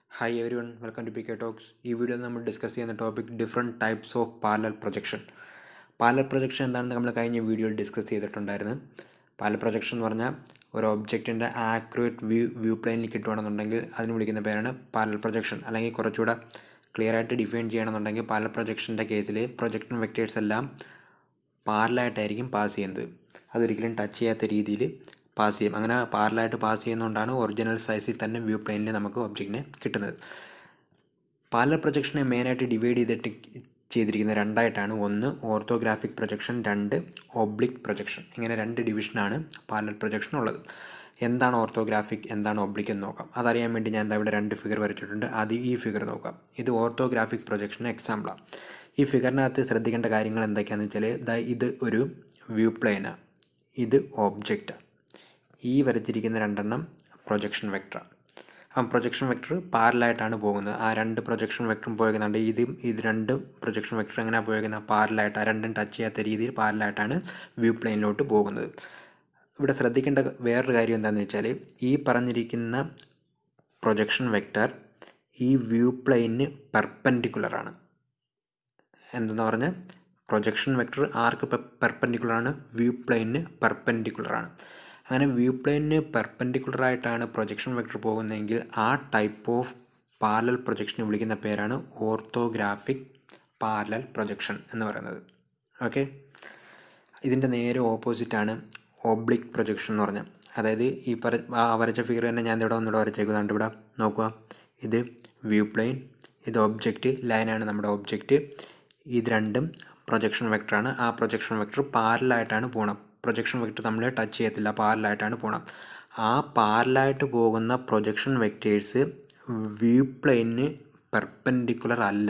hi everyone welcome to P K talks ഈ വീഡിയോയിൽ നമ്മൾ ഡിസ്കസ് ചെയ്യുന്ന topic different types of parallel projection parallel projection എന്താണെന്ന് നമ്മൾ കഴിഞ്ഞ വീഡിയോയിൽ ഡിസ്കസ് ചെയ്തിട്ടുണ്ടായിരുന്നു പാരലൽ പ്രൊജക്ഷൻ എന്ന് പറഞ്ഞാൽ ഒരു ഒബ്ജക്റ്റിൻ്റെ ആക്യുറേറ്റ് വ്യൂ വ്യൂ പ്ലെയിനിൽ കിട്ടുകയാണെന്നുണ്ടെങ്കിൽ അതിന് വിളിക്കുന്ന പേരാണ് പാരലൽ പ്രൊജക്ഷൻ അല്ലെങ്കിൽ കുറച്ചുകൂടെ ക്ലിയർ ആയിട്ട് ഡിഫൈൻ ചെയ്യണമെന്നുണ്ടെങ്കിൽ പാരലൽ പ്രൊജക്ഷൻ്റെ കേസിൽ പ്രൊജക്ഷൻ വെക്റ്റേഴ്സ് എല്ലാം പാരലായിട്ടായിരിക്കും പാസ് ചെയ്യുന്നത് അതൊരിക്കലും ടച്ച് ചെയ്യാത്ത രീതിയിൽ പാസ് ചെയ്യും അങ്ങനെ പാരലായിട്ട് പാസ് ചെയ്യുന്നതുകൊണ്ടാണ് ഒറിജിനൽ സൈസിൽ തന്നെ വ്യൂ പ്ലെയിനിൽ നമുക്ക് ഒബ്ജക്റ്റിനെ കിട്ടുന്നത് പാരലൽ പ്രൊജക്ഷനെ മെയിനായിട്ട് ഡിവൈഡ് ചെയ്തിട്ട് ചെയ്തിരിക്കുന്ന രണ്ടായിട്ടാണ് ഒന്ന് ഓർത്തോഗ്രാഫിക് പ്രൊജക്ഷൻ രണ്ട് ഒബ്ലിക് പ്രൊജക്ഷൻ ഇങ്ങനെ രണ്ട് ഡിവിഷനാണ് പാരലൽ പ്രൊജക്ഷൻ ഉള്ളത് എന്താണ് ഓർത്തോഗ്രാഫിക് എന്താണ് ഒബ്ലിക് എന്ന് നോക്കാം അതറിയാൻ വേണ്ടി ഞാൻ ഇവിടെ രണ്ട് ഫിഗർ വരച്ചിട്ടുണ്ട് ആദ്യം ഈ ഫിഗർ നോക്കാം ഇത് ഓർത്തോഗ്രാഫിക് പ്രൊജക്ഷൻ എക്സാമ്പിളാണ് ഈ ഫിഗറിനകത്ത് ശ്രദ്ധിക്കേണ്ട കാര്യങ്ങൾ എന്തൊക്കെയാണെന്ന് വെച്ചാൽ ഇത് ഒരു വ്യൂ പ്ലെയിനാണ് ഇത് ഒബ്ജക്റ്റാണ് ഈ വരച്ചിരിക്കുന്ന രണ്ടെണ്ണം പ്രൊജക്ഷൻ വെക്ടർ ആ പ്രൊജക്ഷൻ വെക്ടർ പാരലായിട്ടാണ് പോകുന്നത് ആ രണ്ട് പ്രൊജക്ഷൻ വെക്ടറും പോയേക്കുന്നുണ്ട് ഇതും ഇത് രണ്ട് പ്രൊജക്ഷൻ വെക്ടർ എങ്ങനെ പോയേക്കുന്നത് പാരലായിട്ട് ആ രണ്ടും ടച്ച് ചെയ്യാത്ത രീതിയിൽ പാരലായിട്ടാണ് വ്യൂ പ്ലെയിനിലോട്ട് പോകുന്നത് ഇവിടെ ശ്രദ്ധിക്കേണ്ട വേറൊരു കാര്യം എന്താണെന്ന് വെച്ചാൽ ഈ പറഞ്ഞിരിക്കുന്ന പ്രൊജക്ഷൻ വെക്ടർ ഈ വ്യൂ പ്ലെയിനിന് പെർപ്പൻഡിക്കുലറാണ് എന്തെന്ന് പറഞ്ഞാൽ പ്രൊജക്ഷൻ വെക്ടർ ആർക്ക് പെർപ്പൻഡിക്കുലറാണ് വ്യൂ പ്ലെയിനിന് പെർപ്പൻഡിക്കുലറാണ് അങ്ങനെ വ്യൂ പ്ലെയിനിന് പെർപ്പൻഡിക്കുലർ ആയിട്ടാണ് പ്രൊജക്ഷൻ വെക്ടർ പോകുന്നതെങ്കിൽ ആ ടൈപ്പ് ഓഫ് പാരലൽ പ്രൊജക്ഷനെ വിളിക്കുന്ന പേരാണ് ഓർത്തോഗ്രാഫിക് പാരലൽ പ്രൊജക്ഷൻ എന്ന് പറയുന്നത് ഓക്കെ ഇതിൻ്റെ നേരെ ഓപ്പോസിറ്റാണ് ഓബ്ലിക് പ്രൊജക്ഷൻ എന്ന് പറഞ്ഞാൽ അതായത് ഈ പറ ആ വരച്ച ഫിഗർ തന്നെ ഞാൻ ഇവിടെ ഒന്നുകൂടെ വരച്ചേക്കുന്നുണ്ട് ഇവിടെ നോക്കുക ഇത് വ്യൂ പ്ലെയിൻ ഇത് ഒബ്ജക്റ്റ് ലൈനാണ് നമ്മുടെ ഒബ്ജക്റ്റ് ഇത് രണ്ടും പ്രൊജക്ഷൻ വെക്ടറാണ് ആ പ്രൊജക്ഷൻ വെക്ടർ പാരലായിട്ടാണ് പോകണം പ്രൊജക്ഷൻ വെക്ടർ നമ്മൾ ടച്ച് ചെയ്യത്തില്ല പാരലായിട്ടാണ് പോകണം ആ പാരലായിട്ട് പോകുന്ന പ്രൊജക്ഷൻ വെക്റ്റേഴ്സ് വ്യൂ പ്ലെയിനിന് പെർപ്പൻഡിക്കുലർ അല്ല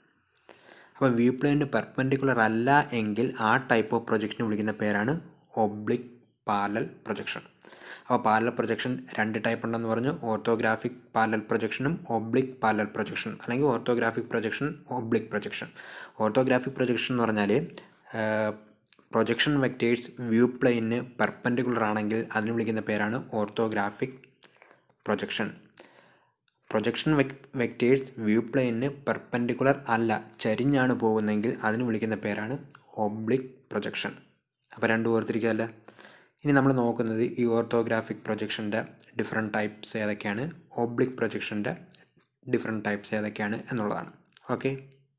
അപ്പോൾ വ്യൂ പ്ലെയിനിന് പെർപ്പൻഡിക്കുലർ അല്ല എങ്കിൽ ആ ടൈപ്പ് ഓഫ് പ്രൊജക്ഷനെ വിളിക്കുന്ന പേരാണ് ഒബ്ലിക് പാരലൽ പ്രൊജക്ഷൻ അപ്പോൾ പാരലൽ പ്രൊജക്ഷൻ രണ്ട് ടൈപ്പ് ഉണ്ടെന്ന് പറഞ്ഞു ഓർത്തോഗ്രാഫിക് പാരലൽ പ്രൊജക്ഷനും ഒബ്ലിക് പാരലൽ പ്രൊജക്ഷൻ അല്ലെങ്കിൽ orthographic projection oblique projection orthographic projection എന്ന് പറഞ്ഞാൽ പ്രൊജക്ഷൻ വെക്റ്റേഴ്സ് വ്യൂ പ്ലെയിനിന് പെർപ്പൻഡിക്കുലർ ആണെങ്കിൽ അതിന് വിളിക്കുന്ന പേരാണ് orthographic projection projection vectors view പ്ലെയിനിന് പെർപ്പൻഡിക്കുലർ അല്ല ചരിഞ്ഞാണ് പോകുന്നതെങ്കിൽ അതിന് വിളിക്കുന്ന പേരാണ് ഒബ്ലിക് പ്രൊജക്ഷൻ അപ്പോൾ രണ്ടും ഓർത്തിരിക്കുകയല്ല ഇനി നമ്മൾ നോക്കുന്നത് ഈ ഓർത്തോഗ്രാഫിക് പ്രൊജക്ഷൻ്റെ ഡിഫറെൻറ്റ് ടൈപ്സ് ഏതൊക്കെയാണ് ഒബ്ലിക് പ്രൊജക്ഷൻ്റെ ഡിഫറെൻറ്റ് ടൈപ്സ് ഏതൊക്കെയാണ് എന്നുള്ളതാണ് ഓക്കെ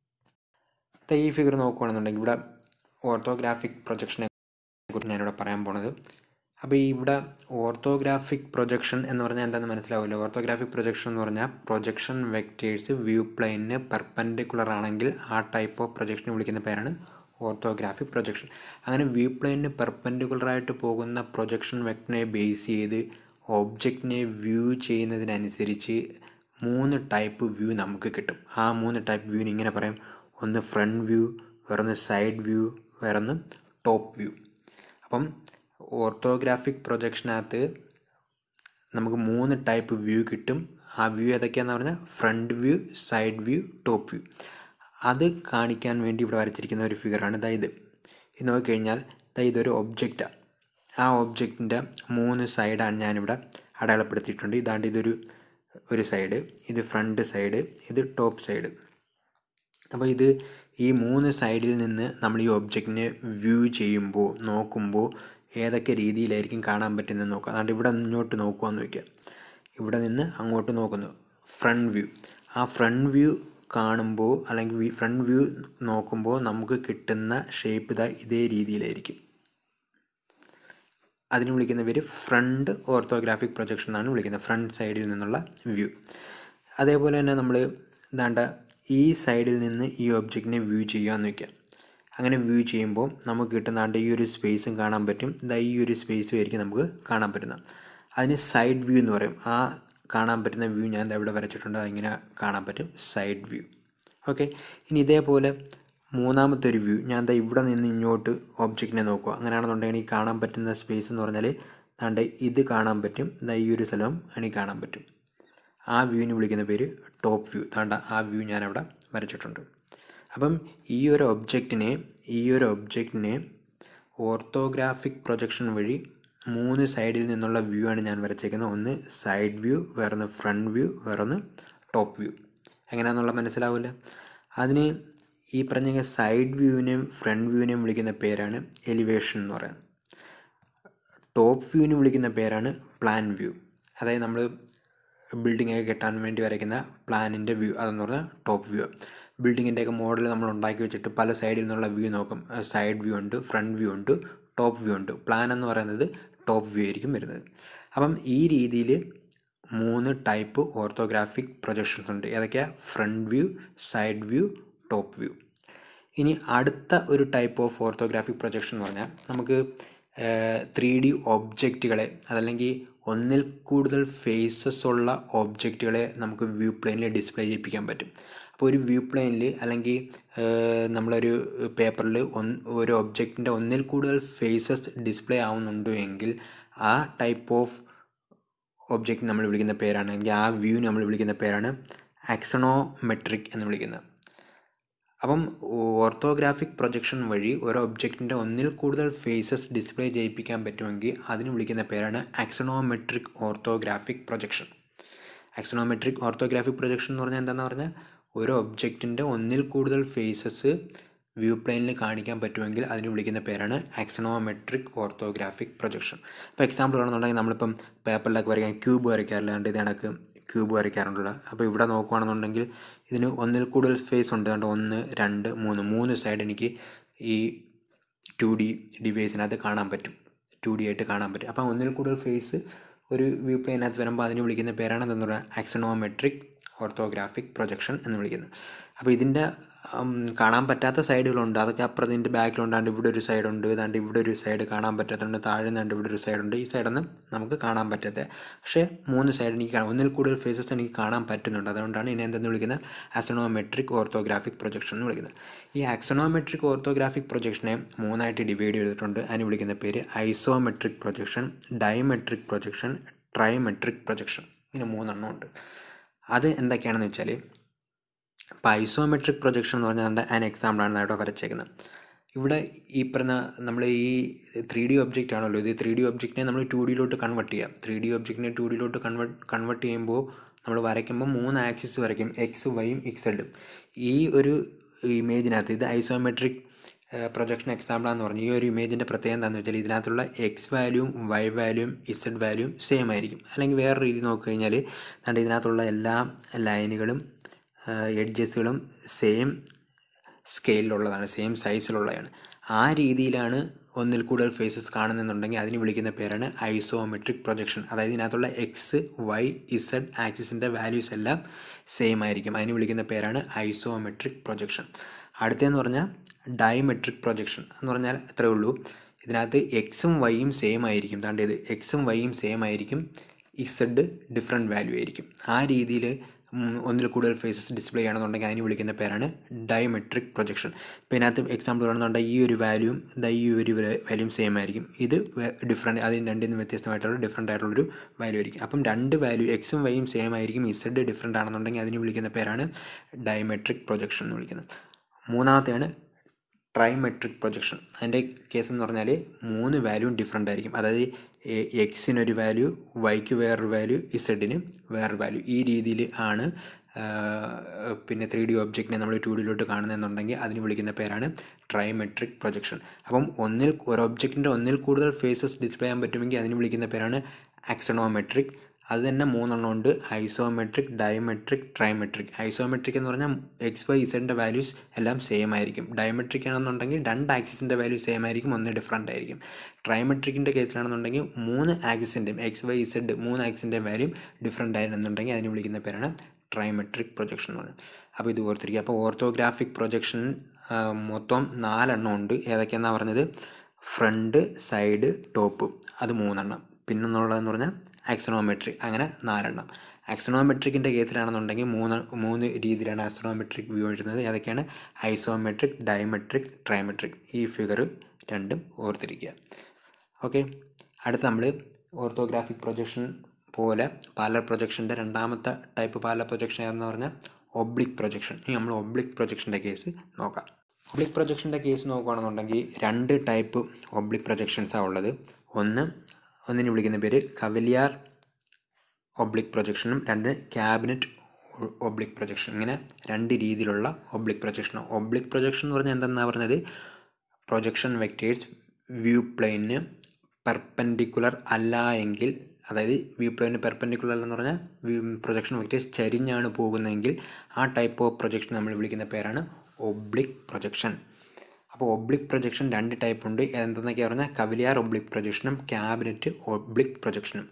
ഈ ഫിഗർ നോക്കുകയാണെന്നുണ്ടെങ്കിൽ ഇവിടെ ഓർത്തോഗ്രാഫിക് പ്രൊജക്ഷനെ കുറിച്ച് ഞാനിവിടെ പറയാൻ പോണത് അപ്പോൾ ഈ ഇവിടെ ഓർത്തോഗ്രാഫിക് പ്രൊജക്ഷൻ എന്ന് പറഞ്ഞാൽ എന്താണെന്ന് മനസ്സിലാവില്ല ഓർത്തോഗ്രാഫിക് പ്രൊജക്ഷൻ എന്ന് പറഞ്ഞാൽ പ്രൊജക്ഷൻ വെക്റ്റേഴ്സ് വ്യൂ പ്ലെയിനിന് പെർപ്പൻഡിക്കുലർ ആണെങ്കിൽ ആ ടൈപ്പ് ഓഫ് പ്രൊജക്ഷനെ വിളിക്കുന്ന പേരാണ് ഓർത്തോഗ്രാഫിക് പ്രൊജക്ഷൻ അങ്ങനെ വ്യൂ പ്ലെയിനിന് പെർപ്പൻഡിക്കുലറായിട്ട് പോകുന്ന പ്രൊജക്ഷൻ വെക്ടറിനെ ബേസ് ചെയ്ത് ഒബ്ജക്റ്റിനെ വ്യൂ ചെയ്യുന്നതിനനുസരിച്ച് മൂന്ന് ടൈപ്പ് വ്യൂ നമുക്ക് കിട്ടും ആ മൂന്ന് ടൈപ്പ് വ്യൂവിന് ഇങ്ങനെ പറയും ഒന്ന് ഫ്രണ്ട് വ്യൂ വേറൊന്ന് സൈഡ് വ്യൂ വേറൊന്ന് ടോപ്പ് വ്യൂ അപ്പം ഓർത്തോഗ്രാഫിക് പ്രൊജക്ഷനകത്ത് നമുക്ക് മൂന്ന് ടൈപ്പ് വ്യൂ കിട്ടും ആ വ്യൂ ഏതൊക്കെയാണെന്ന് പറഞ്ഞാൽ front view side view top view അത് കാണിക്കാൻ വേണ്ടി ഇവിടെ വരച്ചിരിക്കുന്ന ഒരു ഫിഗറാണ് ഇതാ ഇത് ഇത് നോക്കിക്കഴിഞ്ഞാൽ ഇതാ ഇതൊരു ഒബ്ജക്റ്റാണ് ആ ഒബ്ജക്റ്റിൻ്റെ മൂന്ന് സൈഡാണ് ഞാനിവിടെ അടയാളപ്പെടുത്തിയിട്ടുണ്ട് ഇതാണ്ട് ഇതൊരു ഒരു സൈഡ് ഇത് ഫ്രണ്ട് സൈഡ് ഇത് ടോപ്പ് സൈഡ് അപ്പോൾ ഇത് ഈ മൂന്ന് സൈഡിൽ നിന്ന് നമ്മൾ ഈ ഒബ്ജക്റ്റിനെ വ്യൂ ചെയ്യുമ്പോൾ നോക്കുമ്പോൾ ഏതൊക്കെ രീതിയിലായിരിക്കും കാണാൻ പറ്റുന്നത് നോക്കുക അതുകൊണ്ട് ഇവിടെ ഇങ്ങോട്ട് നോക്കുകയെന്ന് വയ്ക്കുക ഇവിടെ നിന്ന് അങ്ങോട്ട് നോക്കുന്നു ഫ്രണ്ട് വ്യൂ ആ ഫ്രണ്ട് വ്യൂ കാണുമ്പോൾ അല്ലെങ്കിൽ ഫ്രണ്ട് വ്യൂ നോക്കുമ്പോൾ നമുക്ക് കിട്ടുന്ന ഷേപ്പ് ഇതാ ഇതേ രീതിയിലായിരിക്കും അതിന് വിളിക്കുന്ന പേര് ഫ്രണ്ട് ഓർത്തോഗ്രാഫിക് പ്രൊജക്ഷൻ എന്നാണ് വിളിക്കുന്നത് ഫ്രണ്ട് സൈഡിൽ നിന്നുള്ള വ്യൂ അതേപോലെ തന്നെ നമ്മൾ ഇതാണ്ട ഈ സൈഡിൽ നിന്ന് ഈ ഒബ്ജക്റ്റിനെ വ്യൂ ചെയ്യാമെന്ന് വയ്ക്കാം അങ്ങനെ വ്യൂ ചെയ്യുമ്പോൾ നമുക്ക് കിട്ടുന്നാണ്ട് ഈ ഒരു സ്പേസും കാണാൻ പറ്റും ഇതാ ഈ ഒരു സ്പേസും ആയിരിക്കും നമുക്ക് കാണാൻ പറ്റുന്നത് അതിന് സൈഡ് വ്യൂ എന്ന് പറയും ആ കാണാൻ പറ്റുന്ന വ്യൂ ഞാൻ ഇവിടെ വരച്ചിട്ടുണ്ട് അതിങ്ങനെ കാണാൻ പറ്റും സൈഡ് വ്യൂ ഓക്കെ ഇനി ഇതേപോലെ മൂന്നാമത്തെ ഒരു വ്യൂ ഞാൻ ദാ ഇവിടെ നിന്ന് ഇങ്ങോട്ട് ഒബ്ജക്റ്റിനെ നോക്കുക അങ്ങനെയാണെന്നുണ്ടെങ്കിൽ എനിക്ക് കാണാൻ പറ്റുന്ന സ്പേസ് എന്ന് പറഞ്ഞാൽ ദാണ്ട് ഇത് കാണാൻ പറ്റും ദാ ഈ ഒരു സ്ഥലം എനിക്ക് കാണാൻ പറ്റും ആ വ്യൂവിന് വിളിക്കുന്ന പേര് ടോപ്പ് വ്യൂ താണ്ട ആ വ്യൂ ഞാനവിടെ വരച്ചിട്ടുണ്ട് അപ്പം ഈ ഒരു ഒബ്ജക്റ്റിനെ ഈ ഒരു ഒബ്ജക്റ്റിനെ ഓർത്തോഗ്രാഫിക് പ്രൊജക്ഷൻ വഴി മൂന്ന് സൈഡിൽ നിന്നുള്ള വ്യൂ ആണ് ഞാൻ വരച്ചേക്കുന്നത് ഒന്ന് സൈഡ് വ്യൂ വേറൊന്ന് ഫ്രണ്ട് വ്യൂ വേറൊന്ന് ടോപ്പ് വ്യൂ എങ്ങനെയാണെന്നുള്ള മനസ്സിലാവില്ല അതിന് ഈ പറഞ്ഞ സൈഡ് വ്യൂവിനെയും ഫ്രണ്ട് വ്യൂവിനെയും വിളിക്കുന്ന പേരാണ് എലിവേഷൻ എന്ന് പറയുന്നത് ടോപ്പ് വ്യൂവിന് വിളിക്കുന്ന പേരാണ് പ്ലാൻ വ്യൂ അതായത് നമ്മൾ ബിൽഡിംഗ് ഒക്കെ കെട്ടാൻ വേണ്ടി വരയ്ക്കുന്ന പ്ലാനിൻ്റെ വ്യൂ അതെന്ന് പറഞ്ഞാൽ ടോപ്പ് വ്യൂ ബിൽഡിങ്ങിൻ്റെയൊക്കെ മോഡൽ നമ്മൾ ഉണ്ടാക്കി വെച്ചിട്ട് പല സൈഡിൽ നിന്നുള്ള വ്യൂ നോക്കും സൈഡ് വ്യൂ ഉണ്ട് ഫ്രണ്ട് വ്യൂ ഉണ്ട് ടോപ്പ് വ്യൂ ഉണ്ട് പ്ലാൻ എന്ന് പറയുന്നത് ടോപ്പ് വ്യൂ ആയിരിക്കും വരുന്നത് അപ്പം ഈ രീതിയിൽ മൂന്ന് ടൈപ്പ് ഓർത്തോഗ്രാഫിക് പ്രൊജക്ഷൻസ് ഉണ്ട് ഏതൊക്കെയാണ് front view side view top view ഇനി അടുത്ത ഒരു ടൈപ്പ് ഓഫ് ഓർത്തോഗ്രാഫിക് പ്രൊജക്ഷൻ എന്ന് പറഞ്ഞാൽ നമുക്ക് ത്രീ ഡി ഒബ്ജക്റ്റുകളെ അതല്ലെങ്കിൽ ഒന്നിൽ കൂടുതൽ ഫേസസ് ഉള്ള ഒബ്ജക്റ്റുകളെ നമുക്ക് വ്യൂ പ്ലെയിനിൽ ഡിസ്പ്ലേ ചെയ്യിപ്പിക്കാൻ പറ്റും അപ്പോൾ ഒരു വ്യൂ പ്ലെയിനിൽ അല്ലെങ്കിൽ നമ്മളൊരു പേപ്പറിൽ ഒന്ന് ഒരു ഒബ്ജക്റ്റിൻ്റെ ഒന്നിൽ കൂടുതൽ ഫേസസ് ഡിസ്പ്ലേ ആവുന്നുണ്ടോ എങ്കിൽ ആ ടൈപ്പ് ഓഫ് ഒബ്ജക്റ്റ് നമ്മൾ വിളിക്കുന്ന പേരാണ് അല്ലെങ്കിൽ ആ വ്യൂ നമ്മൾ വിളിക്കുന്ന പേരാണ് ആക്സണോമെട്രിക് എന്ന് വിളിക്കുന്നത് അപ്പം ഓർത്തോഗ്രാഫിക് പ്രൊജക്ഷൻ വഴി ഒരു ഒബ്ജക്റ്റിൻ്റെ ഒന്നിൽ കൂടുതൽ ഫേസസ് ഡിസ്പ്ലേ ചെയ്യിപ്പിക്കാൻ പറ്റുമെങ്കിൽ അതിന് വിളിക്കുന്ന പേരാണ് axonometric orthographic projection axonometric orthographic projection എന്ന് പറഞ്ഞാൽ എന്താണെന്ന് പറഞ്ഞാൽ ഒരു ഒബ്ജക്റ്റിൻ്റെ ഒന്നിൽ കൂടുതൽ ഫേസസ് വ്യൂ പ്ലെയിനിൽ കാണിക്കാൻ പറ്റുമെങ്കിൽ അതിന് വിളിക്കുന്ന പേരാണ് ആക്സണോമെട്രിക് ഓർത്തോഗ്രാഫിക് പ്രൊജക്ഷൻ ഇപ്പോൾ എക്സാമ്പിൾ ആണെന്നുണ്ടെങ്കിൽ നമ്മളിപ്പം പേപ്പറിലൊക്കെ വരയ്ക്കാൻ ക്യൂബ് വരയ്ക്കാറില്ല ഇത് കണക്ക് ക്യൂബ് വരയ്ക്കാറുണ്ടല്ലോ അപ്പോൾ ഇവിടെ നോക്കുകയാണെന്നുണ്ടെങ്കിൽ ഇതിന് ഒന്നിൽ കൂടുതൽ സ്പേസ് ഉണ്ട് അതുകൊണ്ട് ഒന്ന് രണ്ട് മൂന്ന് മൂന്ന് സൈഡ് എനിക്ക് ഈ ടു ഡി ഡിവൈസിനകത്ത് കാണാൻ പറ്റും ടു ഡി ആയിട്ട് കാണാൻ പറ്റും അപ്പോൾ ഒന്നിൽ കൂടുതൽ ഫേസ് ഒരു വ്യൂ പ്ലെയിനകത്ത് വരുമ്പോൾ അതിന് വിളിക്കുന്ന പേരാണ് എന്താ പറയുക ആക്സണോമെട്രിക് ഓർത്തോഗ്രാഫിക് പ്രൊജക്ഷൻ എന്ന് വിളിക്കുന്നത് അപ്പോൾ ഇതിൻ്റെ കാണാൻ പറ്റാത്ത സൈഡുകളുണ്ട് അതൊക്കെ അപ്പുറത്ത് ഇതിൻ്റെ ബാക്കിലുണ്ടാണ്ട് ഇവിടെ ഒരു സൈഡുണ്ട് ഏതാണ്ട് ഇവിടെ ഒരു സൈഡ് കാണാൻ പറ്റാത്തതുണ്ട് താഴെ നിന്നാണ്ട് ഇവിടെ ഒരു സൈഡുണ്ട് ഈ സൈഡൊന്നും നമുക്ക് കാണാൻ പറ്റാത്തത് പക്ഷേ മൂന്ന് സൈഡ് എനിക്ക് കാണാം ഒന്നിൽ കൂടുതൽ ഫേസസ് എനിക്ക് കാണാൻ പറ്റുന്നുണ്ട് അതുകൊണ്ടാണ് ഇതിനെ എന്തെന്ന് വിളിക്കുന്നത് ആക്സണോമെട്രിക് ഓർത്തോഗ്രാഫിക് പ്രൊജക്ഷൻ എന്ന് വിളിക്കുന്നത് ഈ ആക്സണോമെട്രിക് ഓർത്തോഗ്രാഫിക് പ്രൊജക്ഷനെ മൂന്നായിട്ട് ഡിവൈഡ് ചെയ്തിട്ടുണ്ട് അതിന് വിളിക്കുന്ന പേര് isometric projection dimetric projection trimetric projection ഇങ്ങനെ മൂന്നെണ്ണം ഉണ്ട് അത് എന്തൊക്കെയാണെന്ന് വെച്ചാൽ ഇപ്പോൾ ഐസോമെട്രിക് പ്രൊജക്ഷൻ എന്ന് പറഞ്ഞാൽ അതിൻ്റെ എക്സാമ്പിളാണ് ഇവിടെ വരച്ചേക്കുന്നത് ഇവിടെ ഈ പറഞ്ഞ നമ്മൾ ഈ ത്രീ ഡി ഒബ്ജക്റ്റ് ആണല്ലോ ഇത് ത്രീ ഡി ഒബ്ജക്റ്റിനെ നമ്മൾ ടു ഡിയിലോട്ട് കൺവെർട്ട് ചെയ്യാം ത്രീ ഡി ഒബ്ജക്റ്റിനെ ടു ഡിയിലോട്ട് കൺവെർട്ട് കൺവെർട്ട് ചെയ്യുമ്പോൾ നമ്മൾ വരയ്ക്കുമ്പോൾ മൂന്ന് ആക്സിസ് വരയ്ക്കും എക്സ് വൈയും ഇക്സഡും ഈ ഒരു ഇമേജിനകത്ത് ഇത് ഐസോമെട്രിക് പ്രൊജക്ഷൻ എക്സാമ്പിളാന്ന് പറഞ്ഞു ഈ ഒരു ഇമേജിൻ്റെ പ്രത്യേകത എന്താണെന്ന് വെച്ചാൽ ഇതിനകത്തുള്ള എക്സ് വാല്യൂവും വൈ വാല്യൂവും ഇസഡ് വാല്യൂവും സെയിം ആയിരിക്കും അല്ലെങ്കിൽ വേറെ രീതി നോക്കിക്കഴിഞ്ഞാൽ കണ്ട് ഇതിനകത്തുള്ള എല്ലാ ലൈനുകളും എഡ്ജസുകളും സെയിം സ്കെയിലുള്ളതാണ് സെയിം സൈസിലുള്ളതാണ് ആ രീതിയിലാണ് ഒന്നിൽ കൂടുതൽ ഫേസസ് കാണുന്നുണ്ടെങ്കിൽ അതിന് വിളിക്കുന്ന പേരാണ് ഐസോമെട്രിക് പ്രൊജക്ഷൻ അതായത് ഇതിനകത്തുള്ള എക്സ് വൈ ഇസഡ് ആക്സിസിൻ്റെ വാല്യൂസ് എല്ലാം സെയിം ആയിരിക്കും അതിന് വിളിക്കുന്ന പേരാണ് ഐസോമെട്രിക് പ്രൊജക്ഷൻ അടുത്തതെന്ന് പറഞ്ഞാൽ ഡയമെട്രിക് പ്രൊജക്ഷൻ എന്ന് പറഞ്ഞാൽ അത്രേ ഉള്ളൂ ഇതിനകത്ത് എക്സും വൈയും സെയിം ആയിരിക്കും താണ്ട് ഇത് എക്സും വൈയും സെയിം ആയിരിക്കും ഇസഡ് ഡിഫറെൻറ്റ് വാല്യൂ ആയിരിക്കും ആ രീതിയിൽ ഒന്നിൽ കൂടുതൽ ഫേസസ് ഡിസ്പ്ലേ ചെയ്യണമെന്നുണ്ടെങ്കിൽ അതിന് വിളിക്കുന്ന പേരാണ് ഡയമെട്രിക് പ്രൊജക്ഷൻ ഇപ്പോൾ ഇതിനകത്ത് എക്സാമ്പിൾ വേണമെന്നുണ്ടെങ്കിൽ ഈ ഒരു വാല്യൂം ഈ ഒരു വാല്യൂം സെയിം ആയിരിക്കും ഇത് ഡിഫറെൻറ്റ് അതിന് രണ്ടിൽ നിന്ന് വ്യത്യസ്തമായിട്ടുള്ള ഡിഫറെൻ്റ് ആയിട്ടുള്ളൊരു വാല്യൂ ആയിരിക്കും അപ്പം രണ്ട് വാല്യൂ എക്സും വൈയും സെയിം ആയിരിക്കും ഇസഡ് ഡിഫറെൻ്റ് ആണെന്നുണ്ടെങ്കിൽ അതിന് വിളിക്കുന്ന പേരാണ് ഡയമെട്രിക് പ്രൊജക്ഷൻ എന്ന് വിളിക്കുന്നത് മൂന്നാമത്തെയാണ് ട്രൈമെട്രിക് പ്രൊജക്ഷൻ അതിൻ്റെ കേസ് എന്ന് പറഞ്ഞാൽ മൂന്ന് വാല്യൂം ഡിഫറെൻ്റ് ആയിരിക്കും അതായത് എക്സിനൊരു വാല്യൂ വൈക്ക് വേറൊരു വാല്യൂ ഇസഡിന് വേറൊരു വാല്യൂ ഈ രീതിയിൽ ആണ് പിന്നെ ത്രീ ഡി ഒബ്ജക്റ്റിനെ നമ്മൾ ടു ഡിയിലോട്ട് കാണുന്നതെന്നുണ്ടെങ്കിൽ അതിന് വിളിക്കുന്ന പേരാണ് ട്രൈമെട്രിക് പ്രൊജക്ഷൻ അപ്പം ഒന്നിൽ ഒരു ഒബ്ജക്റ്റിൻ്റെ ഒന്നിൽ കൂടുതൽ ഫേസസ് ഡിസ്പ്ലേ ചെയ്യാൻ പറ്റുമെങ്കിൽ അതിന് വിളിക്കുന്ന പേരാണ് ആക്സണോമെട്രിക് അത് തന്നെ മൂന്നെണ്ണം ഉണ്ട് ഐസോമെട്രിക് ഡയമെട്രിക് ട്രൈമെട്രിക് ഐസോമെട്രിക് എന്ന് പറഞ്ഞാൽ എക്സ് വൈ ഇസഡിൻ്റെ വാല്യൂസ് എല്ലാം സെയിം ആയിരിക്കും ഡയമെട്രിക് ആണെന്നുണ്ടെങ്കിൽ രണ്ട് ആക്സിസിൻ്റെ വാല്യൂ സെയിം ആയിരിക്കും ഒന്ന് ഡിഫറെൻ്റ് ആയിരിക്കും ട്രൈമെട്രിക്കിൻ്റെ കേസിലാണെന്നുണ്ടെങ്കിൽ മൂന്ന് ആക്സിസിൻ്റെയും എക്സ് വൈ ഇസഡ് മൂന്ന് ആക്സിൻ്റെ വാല്യൂ ഡിഫറെൻ്റ് ആയിരുന്നെന്നുണ്ടെങ്കിൽ അതിന് വിളിക്കുന്ന പേരാണ് ട്രൈമെട്രിക് പ്രൊജക്ഷൻ എന്ന് പറയുന്നത് അപ്പോൾ ഇത് ഓർത്തിരിക്കുക അപ്പോൾ ഓർത്തോഗ്രാഫിക് പ്രൊജക്ഷൻ മൊത്തം നാലെണ്ണം ഉണ്ട് ഏതൊക്കെയാണെന്നാണ് പറഞ്ഞത് ഫ്രണ്ട് സൈഡ് ടോപ്പ് അത് മൂന്നെണ്ണം പിന്നെന്നുള്ളതെന്ന് പറഞ്ഞാൽ ആക്സണോമെട്രി അങ്ങനെ നാലെണ്ണം ആക്സണോമെട്രിക്കിൻ്റെ കേസിലാണെന്നുണ്ടെങ്കിൽ മൂന്ന് മൂന്ന് രീതിയിലാണ് ആക്സണോമെട്രിക് വ്യൂ വരുന്നത് ഏതൊക്കെയാണ് ഐസോമെട്രിക് ഡയമെട്രിക് ട്രൈമെട്രിക് ഈ ഫിഗർ രണ്ടും ഓർത്തിരിക്കുക ഓക്കെ അടുത്ത് നമ്മൾ ഓർത്തോഗ്രാഫിക് പ്രൊജക്ഷൻ പോലെ പാലർ പ്രൊജക്ഷൻ്റെ രണ്ടാമത്തെ ടൈപ്പ് പാലർ പ്രൊജക്ഷൻ എന്ന് പറഞ്ഞാൽ ഒബ്ലിക് പ്രൊജക്ഷൻ ഇനി നമ്മൾ ഒബ്ലിക് പ്രൊജക്ഷൻ്റെ കേസ് നോക്കാം ഒബ്ലിക് പ്രൊജക്ഷൻ്റെ കേസ് നോക്കുകയാണെന്നുണ്ടെങ്കിൽ രണ്ട് ടൈപ്പ് ഒബ്ലിക് പ്രൊജക്ഷൻസാണ് ഉള്ളത് ഒന്ന് ഒന്നിന് വിളിക്കുന്ന പേര് കവലിയാർ ഒബ്ലിക് പ്രൊജക്ഷനും രണ്ട് ക്യാബിനറ്റ് ഒബ്ലിക് പ്രൊജക്ഷൻ ഇങ്ങനെ രണ്ട് രീതിയിലുള്ള ഒബ്ലിക് പ്രൊജക്ഷൻ ഒബ്ലിക് പ്രൊജക്ഷൻ എന്ന് പറഞ്ഞാൽ എന്തെന്നാണ് പറഞ്ഞത് projection vectors view plane perpendicular അല്ല എങ്കിൽ അതായത് വ്യൂ പ്ലെയിന് പെർപെൻഡിക്കുലർ എന്ന് പറഞ്ഞാൽ പ്രൊജക്ഷൻ വെക്റ്റേഴ്സ് ചരിഞ്ഞാണ് പോകുന്നതെങ്കിൽ ആ ടൈപ്പ് ഓഫ് പ്രൊജക്ഷൻ നമ്മൾ വിളിക്കുന്ന പേരാണ് ഒബ്ലിക് പ്രൊജക്ഷൻ അപ്പോൾ ഒബ്ലിക് പ്രൊജക്ഷൻ രണ്ട് ടൈപ്പ് ഉണ്ട് എന്തെന്നൊക്കെ പറഞ്ഞാൽ കവിലിയാർ ഒബ്ലിക് പ്രൊജക്ഷനും ക്യാബിനറ്റ് ഒബ്ലിക് പ്രൊജക്ഷനും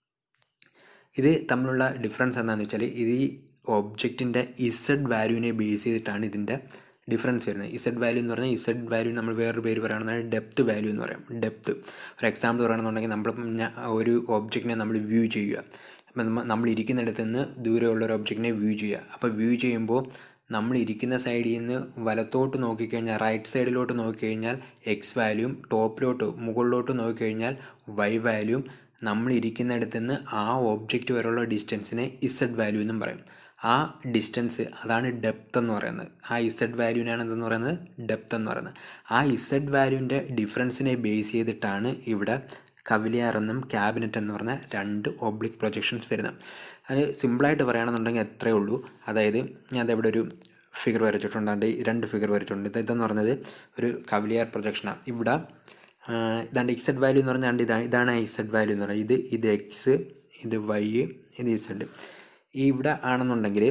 ഇത് തമ്മിലുള്ള ഡിഫറൻസ് എന്താണെന്ന് വെച്ചാൽ ഇത് ഈ ഒബ്ജക്റ്റിൻ്റെ ഇസഡ് വാല്യൂവിനെ ബേസ് ചെയ്തിട്ടാണ് ഇതിൻ്റെ ഡിഫറൻസ് വരുന്നത് ഇസഡ് വാല്യൂ എന്ന് പറഞ്ഞാൽ ഇസഡ് വാല്യൂ നമ്മൾ വേറൊരു പേര് പറയുകയാണെന്ന് ഡെപ്ത് വാല്യൂ എന്ന് പറയും ഡെപ്ത് ഒരു എക്സാമ്പിൾ പറയുകയാണെന്നുണ്ടെങ്കിൽ നമ്മളിപ്പം ഒരു ഒബ്ജക്റ്റിനെ നമ്മൾ വ്യൂ ചെയ്യുക അപ്പം നമ്മൾ ഇരിക്കുന്നിടത്ത് നിന്ന് ദൂരെയുള്ള ഒരു ഒബ്ജക്റ്റിനെ വ്യൂ ചെയ്യുക അപ്പോൾ വ്യൂ ചെയ്യുമ്പോൾ നമ്മൾ ഇരിക്കുന്ന സൈഡിൽ നിന്ന് വലത്തോട്ട് നോക്കിക്കഴിഞ്ഞാൽ റൈറ്റ് സൈഡിലോട്ട് നോക്കിക്കഴിഞ്ഞാൽ എക്സ് വാല്യൂം ടോപ്പിലോട്ട് മുകളിലോട്ട് നോക്കിക്കഴിഞ്ഞാൽ വൈ വാല്യൂം നമ്മൾ ഇരിക്കുന്നിടത്ത് നിന്ന് ആ ഒബ്ജക്റ്റ് വരെയുള്ള ഡിസ്റ്റൻസിനെ ഇസഡ് വാല്യൂ എന്നും പറയും ആ ഡിസ്റ്റൻസ് അതാണ് ഡെപ്ത് എന്ന് പറയുന്നത് ആ ഇസഡ് വാല്യൂവിനാണ് എന്തെന്ന് പറയുന്നത് ഡെപ്ത് എന്ന് പറയുന്നത് ആ ഇസഡ് വാല്യൂവിൻ്റെ ഡിഫറൻസിനെ ബേസ് ചെയ്തിട്ടാണ് ഇവിടെ കവിലിയാർ എന്നും ക്യാബിനറ്റ് എന്ന് പറഞ്ഞ രണ്ട് ഒബ്ലിക് പ്രൊജക്ഷൻസ് വരുന്നത് അത് സിമ്പിളായിട്ട് പറയുകയാണെന്നുണ്ടെങ്കിൽ എത്രയേ ഉള്ളൂ അതായത് ഞാൻ ഇവിടെ ഒരു ഫിഗർ വരച്ചിട്ടുണ്ട് രണ്ട് ഫിഗർ വരച്ചിട്ടുണ്ട് ഇത് ഇതെന്ന് പറഞ്ഞത് ഒരു കവിലിയാർ പ്രൊജക്ഷനാണ് ഇവിടെ ഇതാണ്ട് ഇസഡ് വാല്യൂ എന്ന് പറഞ്ഞാൽ ഇതാണ് ഇതാണ് ഇസഡ് വാല്യൂ എന്ന് പറയുന്നത് ഇത് ഇത് എക്സ് ഇത് വൈ ഇത് ഇസഡ് ഇവിടെ ആണെന്നുണ്ടെങ്കിൽ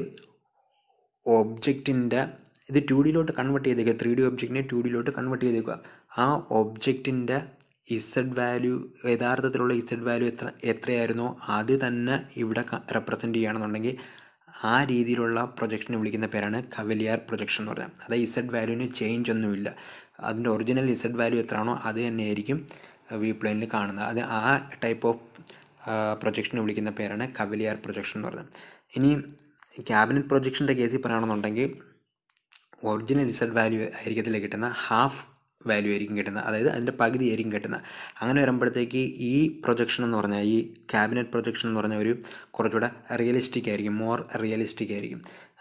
ഒബ്ജക്റ്റിൻ്റെ ഇത് ടു ഡിയിലോട്ട് കൺവേർട്ട് ചെയ്തേക്കുക ത്രീ ഡി ഒബ്ജക്റ്റിനെ ടു ഡിയിലോട്ട് കൺവേർട്ട് ചെയ്തേക്കുക ആ ഒബ്ജക്റ്റിൻ്റെ ഇസഡ് വാല്യൂ യഥാർത്ഥത്തിലുള്ള ഇസഡ് വാല്യൂ എത്ര എത്രയായിരുന്നോ അത് തന്നെ ഇവിടെ റെപ്രസെൻറ്റ് ചെയ്യുകയാണെന്നുണ്ടെങ്കിൽ ആ രീതിയിലുള്ള പ്രൊജക്ഷനെ വിളിക്കുന്ന പേരാണ് കവലിയാർ പ്രൊജക്ഷൻ എന്ന് പറയുന്നത് അതായത് ഇസഡ് വാല്യൂവിന് ചേഞ്ച് ഒന്നുമില്ല അതിൻ്റെ ഒറിജിനൽ ഇസഡ് വാല്യൂ എത്രയാണോ അത് തന്നെയായിരിക്കും വ്യൂ പ്ലെയിനിൽ കാണുന്നത് അത് ആ ടൈപ്പ് ഓഫ് പ്രൊജക്ഷനെ വിളിക്കുന്ന പേരാണ് കവലിയാർ പ്രൊജക്ഷൻ എന്ന് പറയുന്നത് ഇനി ക്യാബിനറ്റ് പ്രൊജക്ഷൻ്റെ കേസിൽ പറയുകയാണെന്നുണ്ടെങ്കിൽ ഒറിജിനൽ ഇസഡ് വാല്യൂ ആയിരിക്കത്തില്ല കിട്ടുന്ന ഹാഫ് വാല്യൂ ആയിരിക്കും കിട്ടുന്നത് അതായത് അതിൻ്റെ പകുതി ആയിരിക്കും കിട്ടുന്നത് അങ്ങനെ വരുമ്പോഴത്തേക്ക് ഈ പ്രൊജക്ഷൻ എന്ന് പറഞ്ഞാൽ ഈ ക്യാബിനറ്റ് പ്രൊജക്ഷൻ എന്ന് പറഞ്ഞാൽ ഒരു കുറച്ചുകൂടെ റിയലിസ്റ്റിക് ആയിരിക്കും മോർ റിയലിസ്റ്റിക് ആയിരിക്കും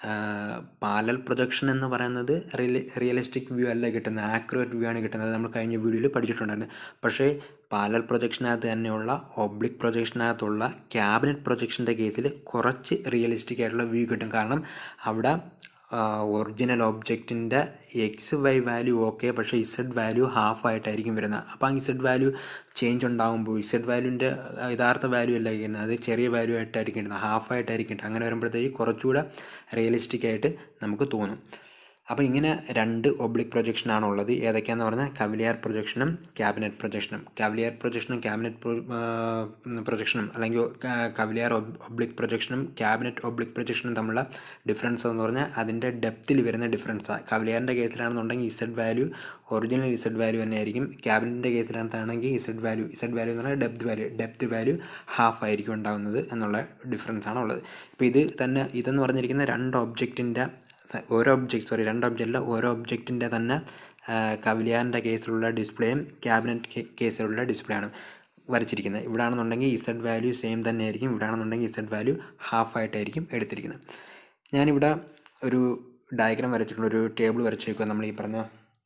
പാലൽ പ്രൊജക്ഷൻ എന്ന് പറയുന്നത് റിയലി റിയലിസ്റ്റിക് വ്യൂ അല്ല കിട്ടുന്നത് ആക്യുറേറ്റ് വ്യൂ ആണ് കിട്ടുന്നത് നമ്മൾ കഴിഞ്ഞ വീഡിയോയിൽ പഠിച്ചിട്ടുണ്ടായിരുന്നു പക്ഷേ പാലൽ പ്രൊജക്ഷനകത്ത് തന്നെയുള്ള ഒബ്ലിക് പ്രൊജക്ഷനകത്തുള്ള ക്യാബിനറ്റ് പ്രൊജക്ഷൻ്റെ കേസിൽ കുറച്ച് റിയലിസ്റ്റിക് ആയിട്ടുള്ള വ്യൂ കിട്ടും കാരണം അവിടെ ഒറിജിനൽ ഒബ്ജക്റ്റിൻ്റെ എക്സ് വൈ വാല്യൂ ഓക്കെ പക്ഷേ ഇസഡ് വാല്യൂ ഹാഫ് ആയിട്ടായിരിക്കും വരുന്നത് അപ്പോൾ ആ ഇസഡ് വാല്യൂ ചേഞ്ച് ഉണ്ടാകുമ്പോൾ ഇസഡ് വാല്യൂൻ്റെ യഥാർത്ഥ വാല്യൂ അല്ല കിട്ടുന്നത് അത് ചെറിയ വാല്യൂ ആയിട്ടായിരിക്കും കിട്ടുന്നത് ഹാഫ് ആയിട്ടായിരിക്കും കിട്ടുന്നത് അങ്ങനെ വരുമ്പോഴത്തേക്ക് കുറച്ചുകൂടെ റിയലിസ്റ്റിക് ആയിട്ട് നമുക്ക് തോന്നും അപ്പോൾ ഇങ്ങനെ രണ്ട് ഒബ്ലിക് പ്രൊജക്ഷനാണ് ഉള്ളത് ഏതൊക്കെയാണെന്ന് പറഞ്ഞാൽ കവലിയാർ പ്രൊജക്ഷനും ക്യാബിനറ്റ് പ്രൊജക്ഷനും കവലിയാർ പ്രൊജക്ഷനും ക്യാബിനറ്റ് പ്രൊജക്ഷനും അല്ലെങ്കിൽ കവലിയാർ ഒബ്ലിക് പ്രൊജക്ഷനും ക്യാബിനറ്റ് ഒബ്ലിക് പ്രൊജക്ഷനും തമ്മിലുള്ള ഡിഫറൻസ് എന്ന് പറഞ്ഞാൽ അതിൻ്റെ ഡെപ്തിൽ വരുന്ന ഡിഫറൻസാണ് കവലിയാറിൻ്റെ കേസിലാണെന്നുണ്ടെങ്കിൽ Z value original Z value തന്നെ ആയിരിക്കും ക്യാബിനറ്റിൻ്റെ കേസിലാണെന്നാണെങ്കിൽ ഇസഡ് വാല്യൂ ഇസഡ് വാല്യൂ എന്ന് പറഞ്ഞാൽ depth value depth value half ആയിരിക്കും ഉണ്ടാകുന്നത് എന്നുള്ള ഡിഫറൻസ് ആണ് ഉള്ളത് ഇപ്പോൾ ഇത് തന്നെ ഇതെന്ന് പറഞ്ഞിരിക്കുന്ന രണ്ട് ഒബ്ജക്റ്റിൻ്റെ ഓരോ ഒബ്ജക്റ്റ് സോറി രണ്ട് ഒബ്ജക്റ്റ് അല്ല ഓരോ ഒബ്ജക്റ്റിൻ്റെ തന്നെ കവിലിയാറിൻ്റെ കേസിലുള്ള ഡിസ്പ്ലേയും ക്യാബിനറ്റ് കേസിലുള്ള ഡിസ്പ്ലേ ആണ് വരച്ചിരിക്കുന്നത് ഇവിടെ ആണെന്നുണ്ടെങ്കിൽ ഇസഡ് വാല്യൂ സെയിം തന്നെ ആയിരിക്കും ഇവിടെ ആണെന്നുണ്ടെങ്കിൽ ഇസഡ് വാല്യൂ ഹാഫ് ആയിട്ടായിരിക്കും എടുത്തിരിക്കുന്നത് ഞാനിവിടെ ഒരു ഡയഗ്രാം വരച്ചിട്ടുണ്ട് ഒരു ടേബിൾ വരച്ചേക്കുക നമ്മൾ ഈ പറഞ്ഞ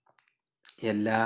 എല്ലാ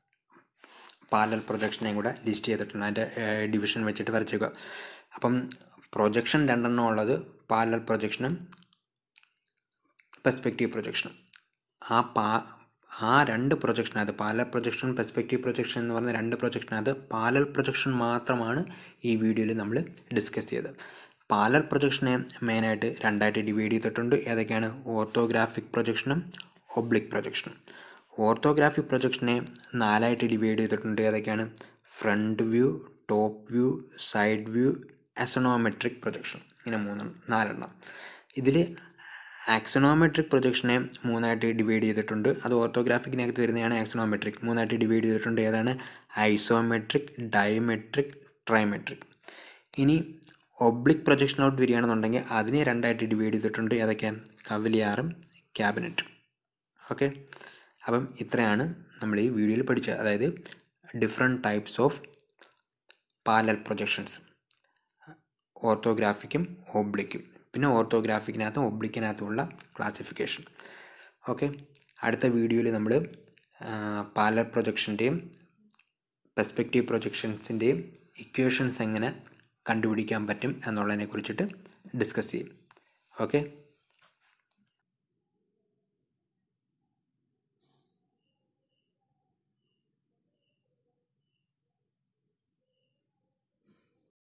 പാരലൽ പ്രൊജക്ഷനെയും കൂടെ ലിസ്റ്റ് ചെയ്തിട്ടുണ്ട് അതിൻ്റെ ഡിവിഷൻ വെച്ചിട്ട് വരച്ചേക്കുക അപ്പം പ്രൊജക്ഷൻ രണ്ടെണ്ണം ഉള്ളത് പാരലൽ പ്രൊജക്ഷനും പെർസ്പെക്റ്റീവ് പ്രൊജക്ഷനും ആ പാ ആ രണ്ട് പ്രൊജക്ഷനകത്ത് പാലൽ പ്രൊജക്ഷൻ പെർസ്പെക്റ്റീവ് പ്രൊജക്ഷൻ എന്ന് പറഞ്ഞ രണ്ട് പ്രൊജക്ഷനകത്ത് പാലൽ പ്രൊജക്ഷൻ മാത്രമാണ് ഈ വീഡിയോയിൽ നമ്മൾ ഡിസ്കസ് ചെയ്തത് പാലൽ പ്രൊജക്ഷനെ മെയിനായിട്ട് രണ്ടായിട്ട് ഡിവൈഡ് ചെയ്തിട്ടുണ്ട് ഏതൊക്കെയാണ് ഓർത്തോഗ്രാഫിക് പ്രൊജക്ഷനും ഒബ്ലിക് പ്രൊജക്ഷനും ഓർത്തോഗ്രാഫിക് പ്രൊജക്ഷനെ നാലായിട്ട് ഡിവൈഡ് ചെയ്തിട്ടുണ്ട് ഏതൊക്കെയാണ് front view top view side view axonometric projection ഇങ്ങനെ മൂന്നെണ്ണം നാലെണ്ണം ഇതിൽ ആക്സണോമെട്രിക് പ്രൊജക്ഷനെ മൂന്നായിട്ട് ഡിവൈഡ് ചെയ്തിട്ടുണ്ട് അത് ഓർത്തോഗ്രാഫിക്കിനകത്ത് വരുന്നതാണ് ആക്സണോമെട്രിക് മൂന്നായിട്ട് ഡിവൈഡ് ചെയ്തിട്ടുണ്ട് ഏതാണ് ഐസോമെട്രിക് ഡയമെട്രിക് ട്രൈമെട്രിക് ഇനി ഒബ്ലിക് പ്രൊജക്ഷനോട്ട് വരികയാണെന്നുണ്ടെങ്കിൽ അതിനെ രണ്ടായിട്ട് ഡിവൈഡ് ചെയ്തിട്ടുണ്ട് ഏതൊക്കെ കവലിയാറും ക്യാബിനറ്റും ഓക്കെ അപ്പം ഇത്രയാണ് നമ്മൾ ഈ വീഡിയോയിൽ പഠിച്ചത് അതായത് different types of parallel projections ഓർത്തോഗ്രാഫിക്കും ഒബ്ലിക്കും പിന്നെ ഓർത്തോഗ്രാഫിക്കിനകത്തും ഒബ്ലിക്കിനകത്തുമുള്ള ക്ലാസിഫിക്കേഷൻ ഓക്കെ അടുത്ത വീഡിയോയിൽ നമ്മൾ പാലർ പ്രൊജക്ഷൻ്റെയും പെർസ്പെക്റ്റീവ് പ്രൊജക്ഷൻസിൻ്റെയും ഇക്വേഷൻസ് എങ്ങനെ കണ്ടുപിടിക്കാൻ പറ്റും എന്നുള്ളതിനെ കുറിച്ചിട്ട് ഡിസ്കസ് ചെയ്യും ഓക്കെ